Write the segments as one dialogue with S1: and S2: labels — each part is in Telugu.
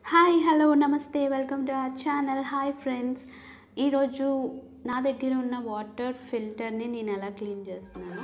S1: హాయ్ హలో నమస్తే welcome to our channel hi friends ఈరోజు నా దగ్గర ఉన్న వాటర్ ఫిల్టర్ని నేను ఎలా క్లీన్ చేస్తున్నాను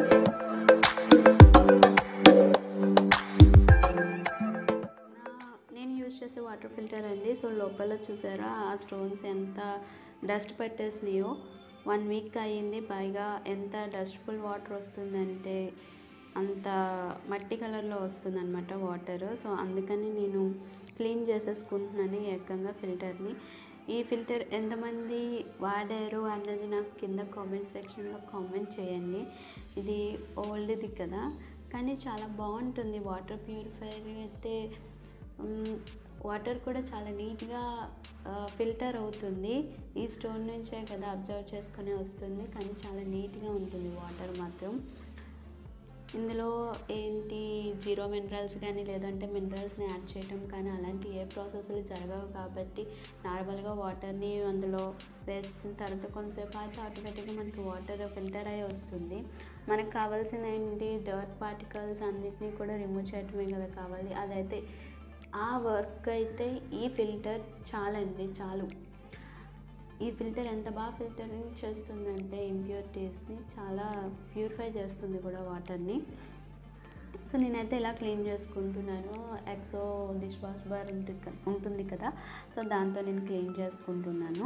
S1: నా- నేను యూజ్ చేసే వాటర్ ఫిల్టర్ అండి సో లోపల చూసారా ఆ స్టోన్స్ ఎంత డస్ట్ పట్టేసినాయో వన్ వీక్ అయ్యింది పైగా ఎంత డస్ట్ఫుల్ వాటర్ వస్తుందంటే అంత మట్టి కలర్లో వస్తుందన్నమాట వాటర్ సో అందుకని నేను క్లీన్ చేసేసుకుంటున్నాను ఏకంగా ఫిల్టర్ని ఈ ఫిల్టర్ ఎంతమంది వాడారు అన్నది నాకు కింద కామెంట్ సెక్షన్లో కామెంట్ చేయండి ఇది ఓల్డ్ది కదా కానీ చాలా బాగుంటుంది వాటర్ ప్యూరిఫైయర్ అయితే మ్, వాటర్ కూడా చాలా నీట్గా ఫిల్టర్ అవుతుంది ఈ స్టోన్ నుంచే కదా అబ్జర్వ్ చేసుకొని వస్తుంది కానీ చాలా నీట్గా ఉంటుంది వాటర్ మాత్రం ఇందులో ఏంటి జీరో మినరల్స్ కానీ లేదంటే మినరల్స్ని యాడ్ చేయడం కానీ అలాంటి ఏ ప్రాసెస్లు జరగవు కాబట్టి నార్మల్గా వాటర్ని అందులో వేసిన తర్వాత కొంతసేపు అయితే ఆటోమేటిక్గా మనకి వాటర్ ఫిల్టర్ అయ్యి వస్తుంది మనకు కావాల్సిన ఏంటి డర్ట్ పార్టికల్స్ అన్నిటినీ కూడా రిమూవ్ చేయటమే కదా కావాలి అదైతే ఆ వర్క్ అయితే ఈ ఫిల్టర్ చాలండి చాలు ఈ ఫిల్టర్ ఎంత బాగా ఫిల్టరింగ్ చేస్తుందంటే ఇంప్యూరిటీస్ని చాలా ప్యూరిఫై చేస్తుంది కూడా వాటర్ని సో నేనైతే ఇలా క్లీన్ చేసుకుంటున్నాను ఎక్సో డిష్ వాష్ బార్ ఉంటుంది క- ఉంటుంది కదా సో దాంతో నేను క్లీన్ చేసుకుంటున్నాను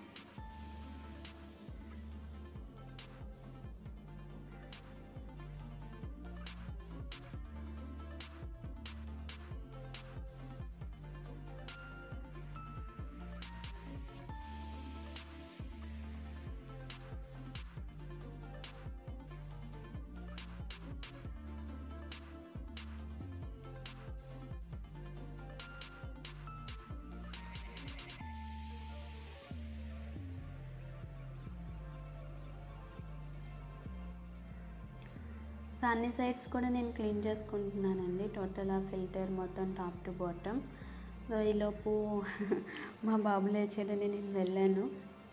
S1: సో అన్ని సైడ్స్ కూడా నేను క్లీన్ చేసుకుంటున్నానండి టోటల్ ఆ ఫిల్టర్ మొత్తం టాప్ టు బాటమ్ సో ఈలోపు మా బాబు లేచాడని నేను వెళ్ళాను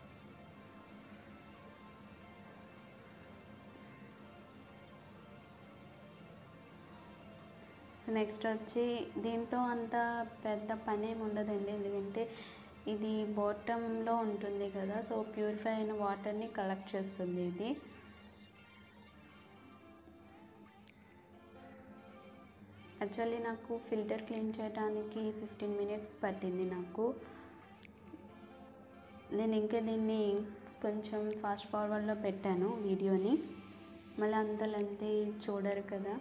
S1: సో నెక్స్ట్ వచ్చి దీంతో అంత పెద్ద పని ఏమి ఉండదండి ఎందుకంటే ఇది బాటంలో ఉంటుంది కదా సో ప్యూరిఫై అయిన వాటర్ని కలెక్ట్ చేస్తుంది ఇది యాక్చువల్లీ నాకు ఫిల్టర్ క్లీన్ చేయడానికి ఫిఫ్టీన్ మినిట్స్ పట్టింది నాకు నేను ఇంకా దీన్ని కొంచెం ఫాస్ట్ ఫార్వర్డ్లో పెట్టాను వీడియోని మళ్ళీ అంత లెంత్ చూడరు కదా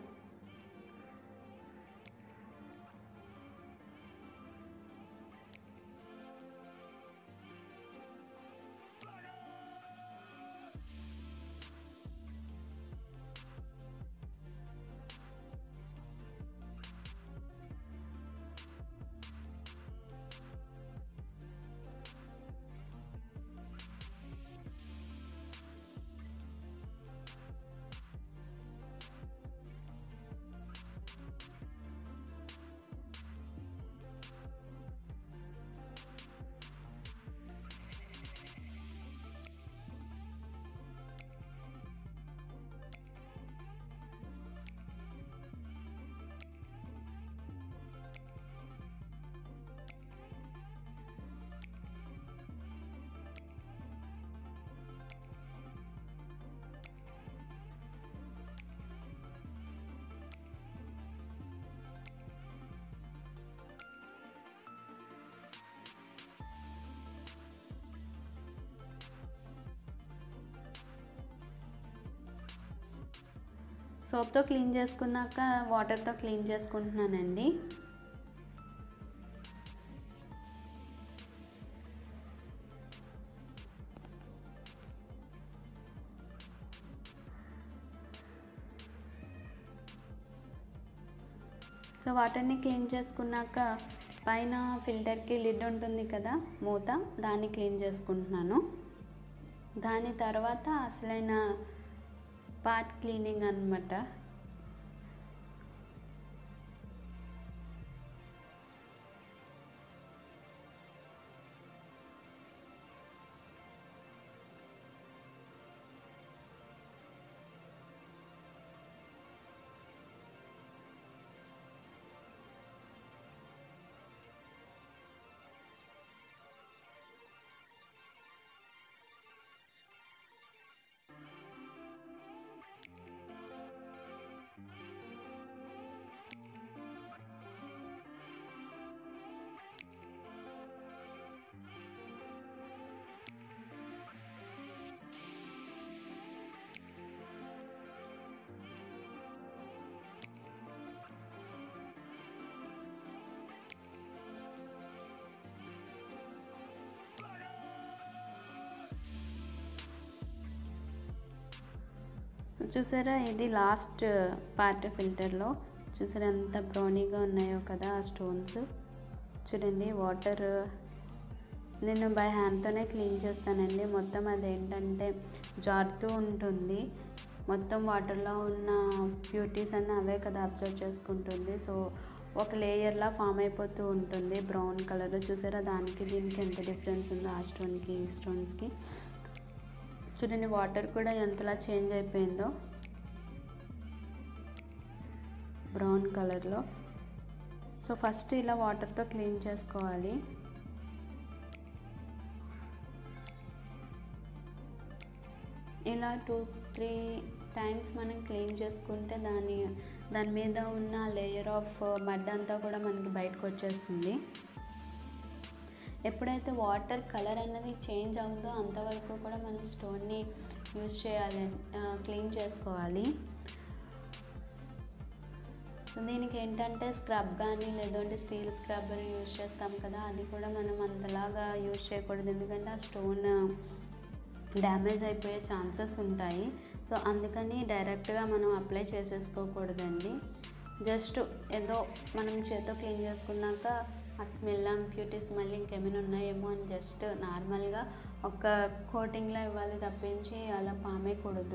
S1: సోప్తో క్లీన్ చేసుకున్నాక వాటర్తో క్లీన్ చేసుకుంటున్నానండి సో వాటర్ని క్లీన్ చేసుకున్నాక పైన ఫిల్టర్కి లిడ్ ఉంటుంది కదా మూత దాన్ని క్లీన్ చేసుకుంటున్నాను దాని తర్వాత అసలైన పార్ట్ క్లీనింగ్ అనమాట చూసారా ఇది లాస్ట్ పార్ట్ ఫిల్టర్లో చూసారా ఎంత బ్రౌనీగా ఉన్నాయో కదా ఆ స్టోన్స్ చూడండి వాటర్ నేను బై హ్యాండ్తోనే క్లీన్ చేస్తానండి మొత్తం అదేంటంటే జారుతూ ఉంటుంది మొత్తం వాటర్లో ఉన్న ప్యూరిటీస్ అన్నీ అవే కదా అబ్జర్వ్ చేసుకుంటుంది సో ఒక లేయర్లా ఫామ్ అయిపోతూ ఉంటుంది బ్రౌన్ కలర్ చూసారా దానికి దీనికి ఎంత డిఫరెన్స్ ఉందో ఆ స్టోన్కి ఈ స్టోన్స్కి చూడండి వాటర్ కూడా ఎంతలా చేంజ్ అయిపోయిందో బ్రౌన్ కలర్లో సో ఫస్ట్ ఇలా వాటర్తో క్లీన్ చేసుకోవాలి ఇలా టూ త్రీ టైమ్స్ మనం క్లీన్ చేసుకుంటే దాని దాని మీద ఉన్న లేయర్ ఆఫ్ మడ్ అంతా కూడా మనకి బయటకు వచ్చేస్తుంది ఎప్పుడైతే వాటర్ కలర్ అనేది చేంజ్ అవుతుందో అంతవరకు కూడా మనం స్టోన్ని యూజ్ చేయాలి క్లీన్ చేసుకోవాలి సో దీనికి ఏంటంటే స్క్రబ్ కానీ లేదంటే స్టీల్ స్క్రబ్బర్ యూజ్ చేస్తాం కదా అది కూడా మనం అంతలాగా యూజ్ చేయకూడదు ఎందుకంటే ఆ స్టోన్ డ్యామేజ్ అయిపోయే ఛాన్సెస్ ఉంటాయి సో అందుకని డైరెక్ట్గా మనం అప్లై చేసేసుకోకూడదండి జస్ట్ ఏదో మనం చేత్తో క్లీన్ చేసుకున్నాక ఆ స్మెల్ ఇంప్యూరిటీస్ మళ్ళీ ఇంకేమైనా ఉన్నాయేమో అని జస్ట్ నార్మల్గా ఒక కోటింగ్లో ఇవ్వాలి తప్పించి అలా పామేయకూడదు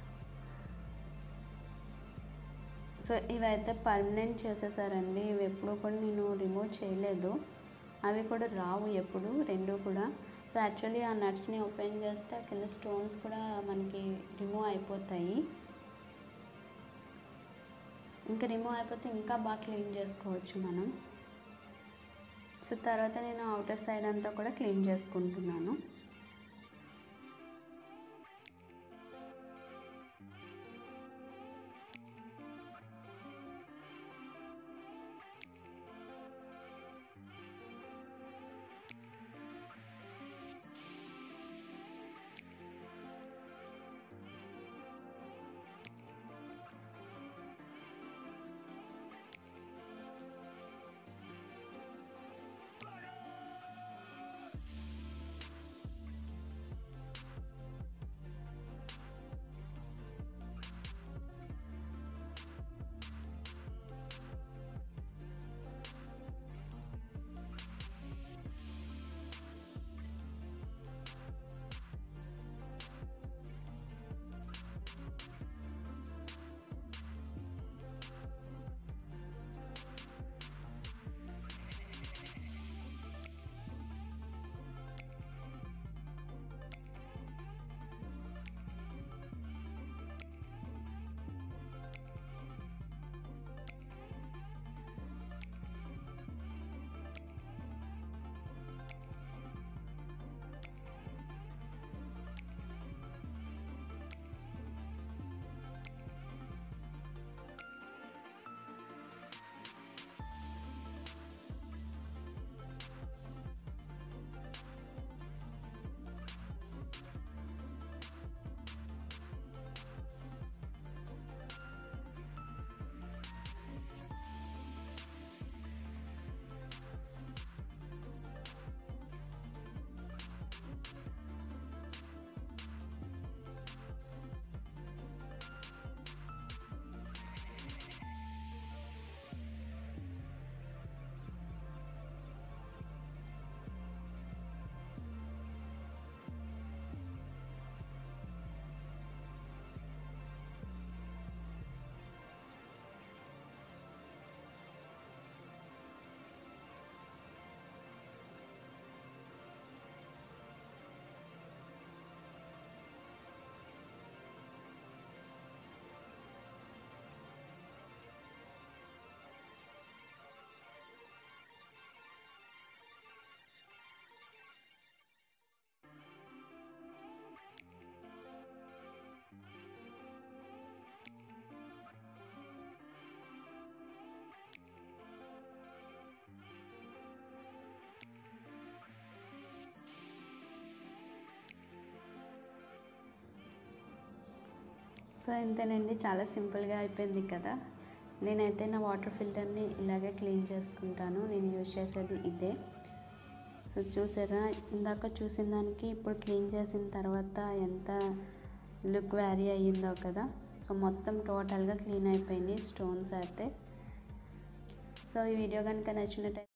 S1: సో ఇవైతే పర్మనెంట్ చేసేసారండి ఇవి ఎప్పుడు కూడా నేను రిమూవ్ చేయలేదు అవి కూడా రావు ఎప్పుడు రెండు కూడా సో యాక్చువల్లీ ఆ నట్స్ని ఓపెన్ చేస్తే ఆ కింద స్టోన్స్ కూడా మనకి రిమూవ్ అయిపోతాయి ఇంకా రిమూవ్ అయిపోతే ఇంకా బాగా క్లీన్ చేసుకోవచ్చు మనం సో తర్వాత నేను అవుటర్ సైడ్ అంతా కూడా క్లీన్ చేసుకుంటున్నాను సో ఇంతేనండి చాలా సింపుల్గా అయిపోయింది కదా నేనైతే నా వాటర్ ఫిల్టర్ని ఇలాగే క్లీన్ చేసుకుంటాను నేను యూజ్ చేసేది ఇదే సో చూసారా ఇందాక చూసిన దానికి ఇప్పుడు క్లీన్ చేసిన తర్వాత ఎంత లుక్ వ్యారీ అయ్యిందో కదా సో మొత్తం టోటల్గా క్లీన్ అయిపోయింది స్టోన్స్ అయితే సో ఈ వీడియో కనుక నచ్చినట్టయితే